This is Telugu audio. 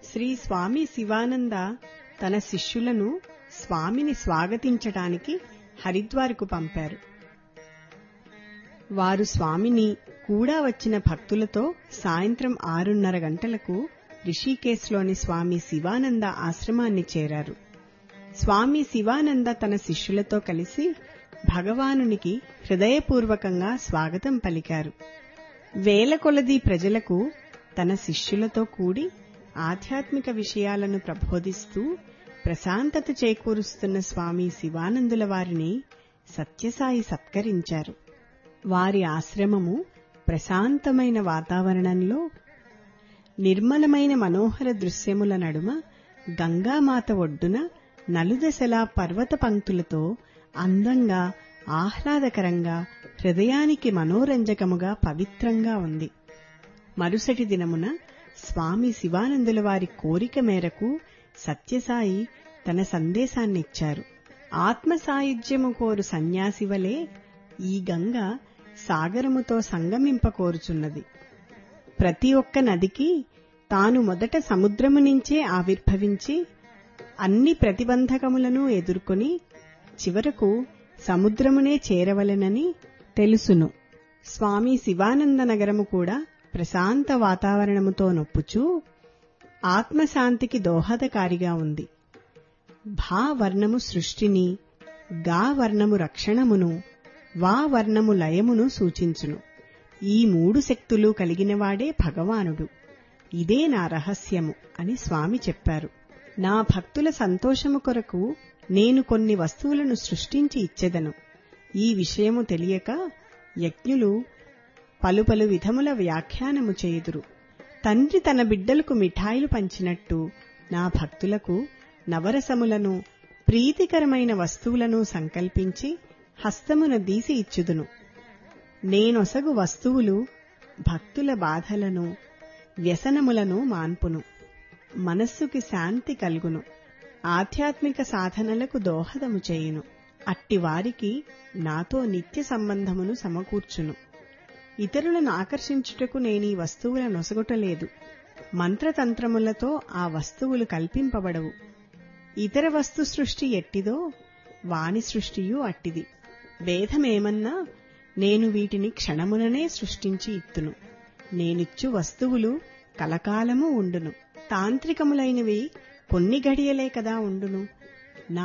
శ్రీ స్వామి శివానంద తన శిష్యులను స్వామిని స్వాగతించటానికి హరిద్వార్కు పంపారు వారు స్వామిని కూడా వచ్చిన భక్తులతో సాయంత్రం ఆరున్నర గంటలకు రిషికేశ్లోని స్వామి శివానంద ఆశ్రమాన్ని చేరారు స్వామి శివానంద తన శిష్యులతో కలిసి భగవానునికి హృదయపూర్వకంగా స్వాగతం పలికారు వేల కొలది ప్రజలకు తన శిష్యులతో కూడి ఆధ్యాత్మిక విషయాలను ప్రబోధిస్తూ ప్రశాంతత చేకూరుస్తున్న స్వామి శివానందుల వారిని సత్యసాయి సత్కరించారు వారి ఆశ్రమము ప్రశాంతమైన వాతావరణంలో నిర్మలమైన మనోహర దృశ్యముల నడుమ గంగామాత ఒడ్డున నలుదశలా పర్వత పంక్తులతో అందంగా ఆహ్లాదకరంగా హృదయానికి మనోరంజకముగా పవిత్రంగా ఉంది మరుసటి దినమున స్వామి శివానందుల వారి కోరిక మేరకు సత్యసాయి తన సందేశాన్నిచ్చారు ఆత్మ సాయుధ్యము కోరు సన్యాసి వలె ఈ గంగ సాగరముతో సంగమింపకోరుచున్నది ప్రతి ఒక్క నదికి తాను మొదట సముద్రము నుంచే ఆవిర్భవించి అన్ని ప్రతిబంధకములను ఎదుర్కొని చివరకు సముద్రమునే చేరవలెనని తెలుసును స్వామి శివానంద నగరము కూడా ప్రశాంత వాతావరణముతో నొప్పుచూ ఆత్మశాంతికి దోహదకారిగా ఉంది భా వర్ణము సృష్టిని గా వర్ణము రక్షణమును వా వర్ణము లయమును సూచించును ఈ మూడు శక్తులు కలిగినవాడే భగవానుడు ఇదే నా రహస్యము అని స్వామి చెప్పారు నా భక్తుల సంతోషము కొరకు నేను కొన్ని వస్తువులను సృష్టించి ఇచ్చెదను ఈ విషయము తెలియక యజ్ఞులు పలు పలు విధముల వ్యాఖ్యానము చేయుదురు తండ్రి తన బిడ్డలకు మిఠాయిలు పంచినట్టు నా భక్తులకు నవరసములను ప్రీతికరమైన వస్తువులను సంకల్పించి హస్తమున దీసి ఇచ్చుదును నేనొసగు వస్తువులు భక్తుల బాధలను వ్యసనములను మాన్పును మనస్సుకి శాంతి కలుగును ఆధ్యాత్మిక సాధనలకు దోహదము చేయును అట్టివారికి నాతో నిత్య సంబంధమును సమకూర్చును ఇతరులను ఆకర్షించుటకు నేనీ వస్తువుల నొసగుటలేదు మంత్రతంత్రములతో ఆ వస్తువులు కల్పింపబడవు ఇతర వస్తు సృష్టి ఎట్టిదో వాని సృష్టియు అట్టిది వేదమేమన్నా నేను వీటిని క్షణముననే సృష్టించి ఇత్తును నేనిచ్చు వస్తువులు కలకాలము ఉండును తాంత్రికములైనవి కొన్ని గడియలే కదా ఉండును